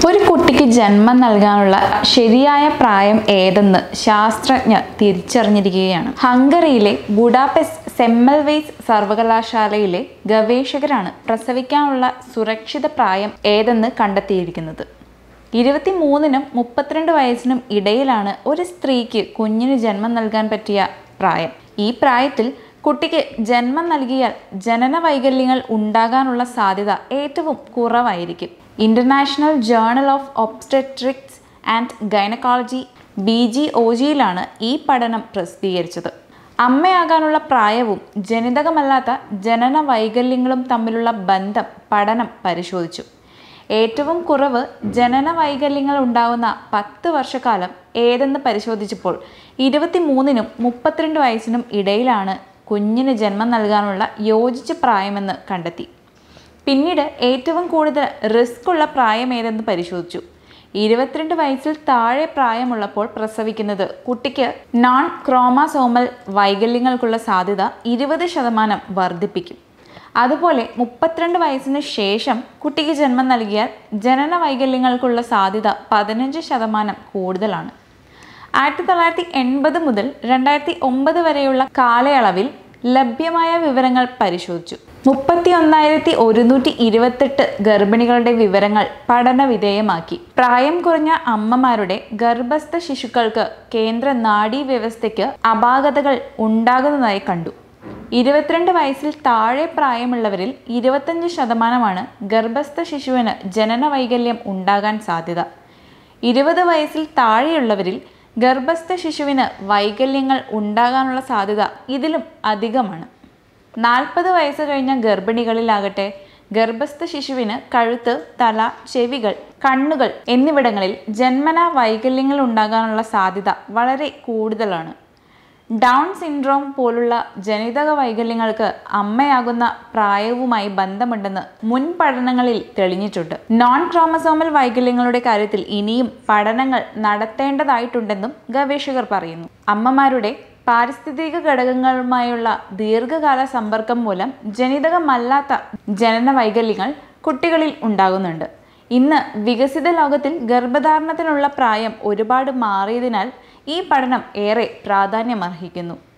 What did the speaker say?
ഒരു കുട്ടിക്ക് ജന്മം നൽകാനുള്ള ശരിയായ പ്രായം ഏതെന്ന് ശാസ്ത്രജ്ഞർ തിരിച്ചറിഞ്ഞിരിക്കുകയാണ് ഹംഗറിയിലെ ബുഡാപെസ്റ്റ് സെമ്മൽവെയ്സ് സർവകലാശാലയിലെ ഗവേഷകരാണ് പ്രസവിക്കാനുള്ള സുരക്ഷിത പ്രായം ഏതെന്ന് കണ്ടെത്തിയിരിക്കുന്നത് ഇരുപത്തിമൂന്നിനും മുപ്പത്തിരണ്ട് വയസ്സിനും ഇടയിലാണ് ഒരു സ്ത്രീക്ക് കുഞ്ഞിന് ജന്മം നൽകാൻ പറ്റിയ പ്രായം ഈ പ്രായത്തിൽ കുട്ടിക്ക് ജന്മം നൽകിയാൽ ജനന വൈകല്യങ്ങൾ ഉണ്ടാകാനുള്ള സാധ്യത ഏറ്റവും കുറവായിരിക്കും international journal of obstetrics and gynaecology B J O ജിയിലാണ് ഈ പഠനം പ്രസിദ്ധീകരിച്ചത് അമ്മയാകാനുള്ള പ്രായവും ജനിതകമല്ലാത്ത ജനന വൈകല്യങ്ങളും തമ്മിലുള്ള ബന്ധം പഠനം പരിശോധിച്ചു ഏറ്റവും കുറവ് ജനന വൈകല്യങ്ങൾ ഉണ്ടാകുന്ന പത്ത് വർഷക്കാലം ഏതെന്ന് പരിശോധിച്ചപ്പോൾ ഇരുപത്തിമൂന്നിനും മുപ്പത്തിരണ്ട് വയസ്സിനും ഇടയിലാണ് കുഞ്ഞിന് ജന്മം നൽകാനുള്ള യോജിച്ച പ്രായമെന്ന് കണ്ടെത്തി പിന്നീട് ഏറ്റവും കൂടുതൽ റിസ്ക് ഉള്ള പ്രായം ഏതെന്ന് പരിശോധിച്ചു ഇരുപത്തിരണ്ട് വയസ്സിൽ താഴെ പ്രായമുള്ളപ്പോൾ പ്രസവിക്കുന്നത് കുട്ടിക്ക് നോൺ ക്രോമാസോമൽ വൈകല്യങ്ങൾക്കുള്ള സാധ്യത ഇരുപത് ശതമാനം വർദ്ധിപ്പിക്കും അതുപോലെ മുപ്പത്തിരണ്ട് വയസ്സിന് ശേഷം കുട്ടിക്ക് ജന്മം നൽകിയാൽ ജനന വൈകല്യങ്ങൾക്കുള്ള സാധ്യത പതിനഞ്ച് ശതമാനം കൂടുതലാണ് ആയിരത്തി തൊള്ളായിരത്തി എൺപത് മുതൽ രണ്ടായിരത്തി ഒമ്പത് വരെയുള്ള കാലയളവിൽ ലഭ്യമായ വിവരങ്ങൾ പരിശോധിച്ചു മുപ്പത്തി ഒന്നായിരത്തി ഒരുന്നൂറ്റി ഇരുപത്തെട്ട് ഗർഭിണികളുടെ വിവരങ്ങൾ പഠന വിധേയമാക്കി പ്രായം കുറഞ്ഞ അമ്മമാരുടെ ഗർഭസ്ഥ ശിശുക്കൾക്ക് കേന്ദ്ര നാഡീ വ്യവസ്ഥയ്ക്ക് അപാകതകൾ ഉണ്ടാകുന്നതായി കണ്ടു ഇരുപത്തിരണ്ട് വയസ്സിൽ താഴെ പ്രായമുള്ളവരിൽ ഇരുപത്തഞ്ച് ശതമാനമാണ് ഗർഭസ്ഥ ശിശുവിന് ജനന വൈകല്യം ഉണ്ടാകാൻ സാധ്യത ഇരുപത് വയസ്സിൽ താഴെയുള്ളവരിൽ ഗർഭസ്ഥ ശിശുവിന് വൈകല്യങ്ങൾ ഉണ്ടാകാനുള്ള സാധ്യത ഇതിലും അധികമാണ് നാൽപ്പത് വയസ്സ് കഴിഞ്ഞ ഗർഭിണികളിലാകട്ടെ ഗർഭസ്ഥ ശിശുവിന് കഴുത്ത് തല ചെവികൾ കണ്ണുകൾ എന്നിവിടങ്ങളിൽ ജന്മനാ വൈകല്യങ്ങൾ ഉണ്ടാകാനുള്ള സാധ്യത വളരെ കൂടുതലാണ് ഡൗൺ സിൻഡ്രോം പോലുള്ള ജനിതക വൈകല്യങ്ങൾക്ക് അമ്മയാകുന്ന പ്രായവുമായി ബന്ധമുണ്ടെന്ന് മുൻ പഠനങ്ങളിൽ തെളിഞ്ഞിട്ടുണ്ട് നോൺ ക്രോമസോമൽ വൈകല്യങ്ങളുടെ കാര്യത്തിൽ ഇനിയും പഠനങ്ങൾ നടത്തേണ്ടതായിട്ടുണ്ടെന്നും ഗവേഷകർ പറയുന്നു അമ്മമാരുടെ പാരിസ്ഥിതിക ഘടകങ്ങളുമായുള്ള ദീർഘകാല സമ്പർക്കം മൂലം ജനിതകമല്ലാത്ത ജനന വൈകല്യങ്ങൾ കുട്ടികളിൽ ഉണ്ടാകുന്നുണ്ട് ഇന്ന് വികസിത ലോകത്തിൽ ഗർഭധാരണത്തിനുള്ള പ്രായം ഒരുപാട് മാറിയതിനാൽ ഈ പഠനം ഏറെ പ്രാധാന്യമർഹിക്കുന്നു